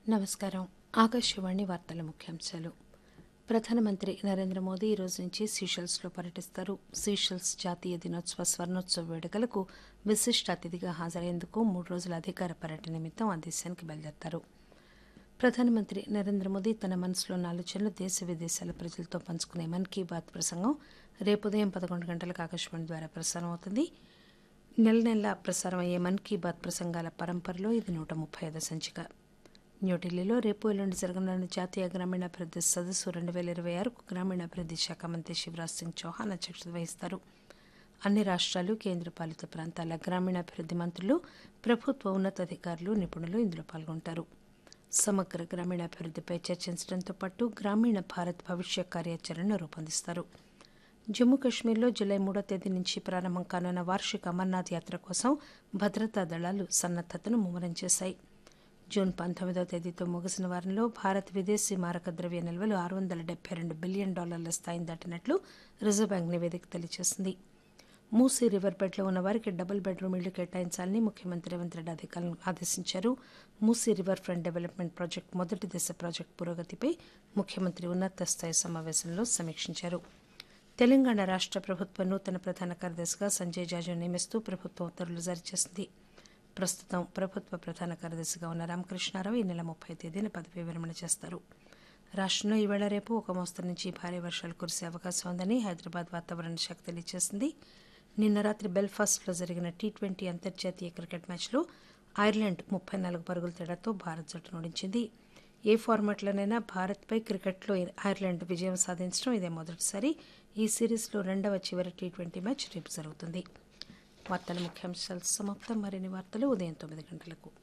నమస్కారం ఆకాశవాణి వార్తల ముఖ్యాంశాలు ప్రధానమంత్రి నరేంద్ర మోదీ ఈ రోజు నుంచి సీషెల్స్లో పర్యటిస్తారు సీషెల్స్ జాతీయ దినోత్సవ స్వర్ణోత్సవ వేడుకలకు విశిష్ట అతిథిగా హాజరయ్యేందుకు మూడు రోజుల అధికార పర్యటన నిమిత్తం ఆ దేశానికి బయలుదేరతారు ప్రధానమంత్రి నరేంద్ర మోదీ తన మనసులోని ఆలోచనలు దేశ విదేశాల ప్రజలతో పంచుకునే మన్ కీ బాత్ ప్రసంగం రేపు ఉదయం పదకొండు గంటలకు ఆకాశవాణి ద్వారా ప్రసారం అవుతుంది నెల నెల ప్రసారం అయ్యే మన్ కీ బాత్ ప్రసంగాల పరంపరలో ఇది నూట ముప్పై ఐదో సంచిక న్యూఢిల్లీలో రేపు ఎల్లుండి జరగనున్న జాతీయ గ్రామీణాభివృద్ధి సదస్సు రెండు వేల ఇరవై ఆరుకు గ్రామీణాభివృద్ధి శాఖ మంత్రి శివరాజ్ సింగ్ చౌహాన్ అధ్యక్షత వహిస్తారు అన్ని రాష్ట్రాలు కేంద్రపాలిత ప్రాంతాల గ్రామీణాభివృద్ధి మంత్రులు ప్రభుత్వ ఉన్నతాధికారులు నిపుణులు ఇందులో పాల్గొంటారు సమగ్ర గ్రామీణాభివృద్ధిపై చర్చించడంతో పాటు గ్రామీణ భారత్ భవిష్య కార్యాచరణను రూపొందిస్తారు జమ్మూ కాశ్మీర్లో జూలై మూడో తేదీ నుంచి ప్రారంభం కానున్న వార్షిక అమర్నాథ్ యాత్ర కోసం భద్రతా దళాలు సన్నద్దతను ముమ్మరం చేశాయి జూన్ పంతొమ్మిదో తేదీతో ముగిసిన వారంలో భారత్ విదేశీ మారక ద్రవ్య నిల్వలు ఆరు వందల డెబ్బై రెండు బిలియన్ డాలర్ల స్థాయిని దాటినట్లు రిజర్వ్ బ్యాంక్ నివేదిక తెలియజేసింది మూసీ రివర్ బెడ్లో ఉన్న వారికి డబుల్ బెడ్రూమ్ ఇళ్లు కేటాయించాలని ముఖ్యమంత్రి రేవంత్ రెడ్డి అధికారులను ఆదేశించారు Musi river front development project మొదటి దశ ప్రాజెక్టు పురోగతిపై ముఖ్యమంత్రి ఉన్నత స్థాయి సమావేశంలో సమీక్షించారు తెలంగాణ రాష్ట్ర ప్రభుత్వ నూతన ప్రధాన కార్యదర్శిగా సంజయ్ జాజు నియమిస్తూ ప్రభుత్వం ఉత్తర్వులు జారీ చేసింది ప్రస్తుతం ప్రభుత్వ ప్రధాన కార్యదర్శిగా ఉన్న రామకృష్ణారావు ఈ నెల ముప్పై తేదీన పదవీ విరమణ చేస్తారు రాష్ట్రంలో ఈవేళ రేపు ఒక మోస్తరు నుంచి భారీ వర్షాలు కురిసే అవకాశం ఉందని హైదరాబాద్ వాతావరణ శాఖ తెలియజేసింది నిన్న రాత్రి బెల్ఫాస్ట్లో జరిగిన టీ ట్వంటీ అంతర్జాతీయ క్రికెట్ మ్యాచ్లో ఐర్లాండ్ ముప్పై నాలుగు పరుగుల తేడాతో భారత్ జట్టును ఓడించింది ఏ ఫార్మాట్లోనైనా భారత్పై క్రికెట్లో ఐర్లాండ్ విజయం సాధించడం ఇదే మొదటిసారి ఈ సిరీస్లో రెండవ చివరి టీ ట్వంటీ మ్యాచ్ రేపు జరుగుతుంది వార్తల ముఖ్యాంశాలు సమాప్తం మరిన్ని వార్తలు ఉదయం తొమ్మిది గంటలకు